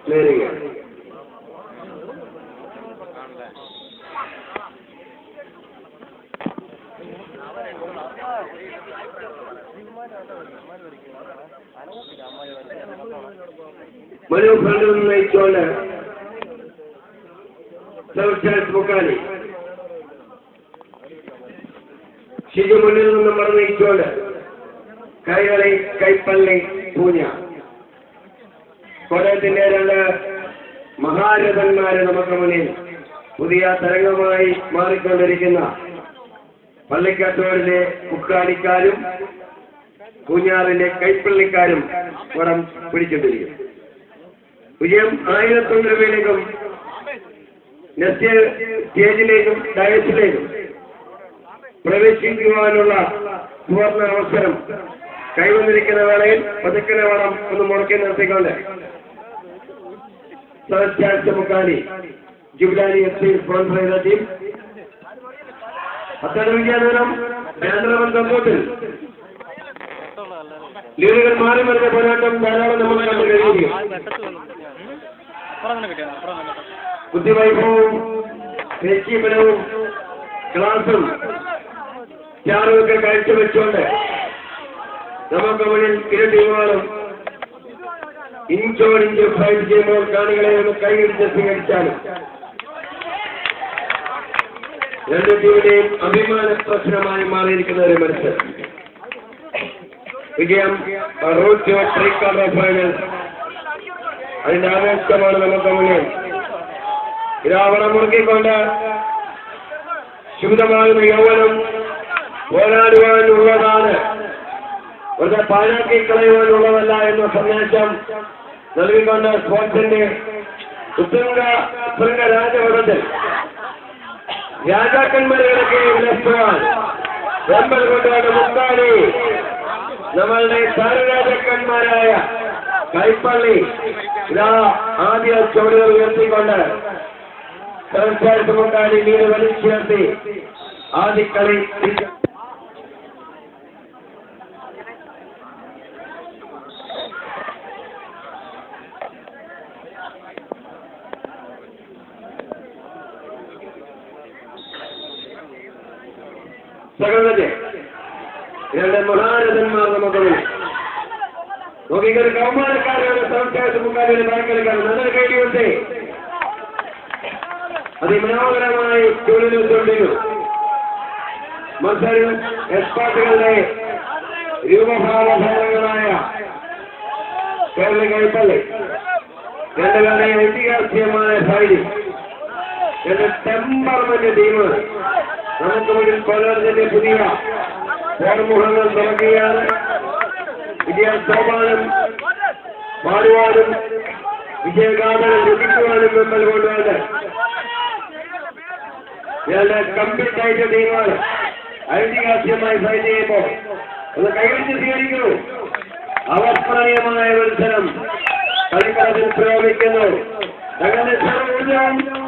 നേരുകയാണ് മനു ഫ്രണ്ടിൽ നിന്ന് നയിച്ചുകൊണ്ട് സർവീസ് മുക്കാലി ഷിജു മുന്നിൽ നിന്ന് മറ നയിച്ചുകൊണ്ട് കൈകളി കൈപ്പള്ളി പൂഞ്ഞ കോട്ടയത്തിന്റെ രണ്ട് മഹാരഥന്മാര് നമുക്ക് മുന്നിൽ പുതിയ തരംഗമായി മാറിക്കൊണ്ടിരിക്കുന്ന പള്ളിക്കാത്തോടിലെ മുക്കാലിക്കാരും പൂഞ്ഞാറിന്റെ കൈപ്പള്ളിക്കാരും വടം പിടിച്ചിട്ടിരിക്കും വിജയം ആയിരത്തൊന്ന് രൂപയിലേക്കും നെസ്റ്റ് സ്റ്റേജിലേക്കും ഡയസിലേക്കും പ്രവേശിക്കുവാനുള്ള സുവർണ അവസരം കൈവന്നിരിക്കുന്ന വേളയിൽ പതുക്കനെ വേണം ഒന്ന് മുടക്കി നിർത്തിക്കൊണ്ട് സർച്ചാഴ്ച മുക്കാലി ജുബിലാനി എഫ് സി സ്പോൺസർ ചെയ്ത ടീം അത്തരം വിജയനഗരം കേന്ദ്രമൻ തത്വത്തിൽ ലീഡുകൾ മാറി മറിഞ്ഞ പോരാട്ടം ധാരാളം നമ്മൾ കണ്ടു കഴിയുകയും ബുദ്ധിവൈഭവവും നിശ്ചീപനവും ക്ലാസും ചാറുമൊക്കെ കാഴ്ചവെച്ചുകൊണ്ട് നമുക്ക് മുന്നിൽ ഇരു ടീമുകളും ഇഞ്ചോടിഞ്ച് ഫൈറ്റ് ചെയ്യുമ്പോൾ കാണികളെ ഒന്ന് കൈയടിച്ച് സ്വീകരിച്ചാലും രണ്ട് ടീമിന്റെയും അഭിമാന പ്രശ്നമായി മാറിയിരിക്കുന്ന ഒരു മത്സരം വിജയം റൂട്ട് പ്രീ ക്വാർട്ടർ ഫൈനൽ അതിന്റെ ആവേശമാണ് നമുക്ക് മുന്നിൽ ഇതാവണം മുറുക്കിക്കൊണ്ട് ശുദ്ധമാകുന്ന യൗവനം പോരാടുവാനുള്ളതാണ് ഒരു പാഴാക്കി കളയുവാനുള്ളതല്ല എന്ന സന്ദേശം നൽകിക്കൊണ്ട് സ്പോർട്സിന്റെ ഉത്തുംഗ ഉത്തുംഗ രാജപഥത്തിൽ രാജാക്കന്മാരുകളൊക്കെ വിലസുവാൻ വെമ്പൽ കൊണ്ടുകൊണ്ട് മുക്കാലി നമ്മളുടെ താരരാജാക്കന്മാരായ കൈപ്പള്ളി ഇതാ ആദ്യ ചുവടുകൾ ഉയർത്തിക്കൊണ്ട് സർക്കാർ മുക്കാലി നീര് വലിച്ചുയർത്തി ആദ്യ കളി സകലത്തെ രണ്ട് മഹാരഥന്മാർ നമുക്ക് മുന്നിൽ നോക്കിക്കൊരു കൗമാരക്കാരാണ് സംസ്കാര മുക്കാലിന്റെ ബാക്കിലെക്കാണ് നല്ലൊരു കഴിയുണ്ട് അതിമനോഹരമായി ചൂടിൽ വെച്ചുകൊണ്ടിരുന്നു മത്സരം എക്സ്പാർട്ടുകളുടെ രൂപഭാവഭേദങ്ങളായ കേരള കൈപ്പള്ളി രണ്ടുകളുടെ ഐതിഹാസികമായ ശൈലി രണ്ട് ടെമ്പർമെന്റ് ടീം നമുക്ക് മുന്നിൽ കൊല്ലത്തിന്റെ പുതിയ പോർമുഖങ്ങൾ തുറക്കുകയാണ് വിജയ സോപാനം പാടുവാനും വിജയഗാഥകൾ രചിക്കുവാനും നമ്മൾ കൊണ്ടുവന്ന് ഞങ്ങളുടെ കംപ്ലീറ്റ് ആയിട്ട് ടീമാണ് ഐതിഹാസികമായി ഫൈറ്റ് ചെയ്യുമ്പോൾ ഒന്ന് കൈവരിച്ച് സ്വീകരിക്കൂ അവസ്മരണീയമായ മത്സരം കളിക്കളത്തിൽ പ്രയോഗിക്കുന്നു ഞങ്ങളുടെ സർവ്വ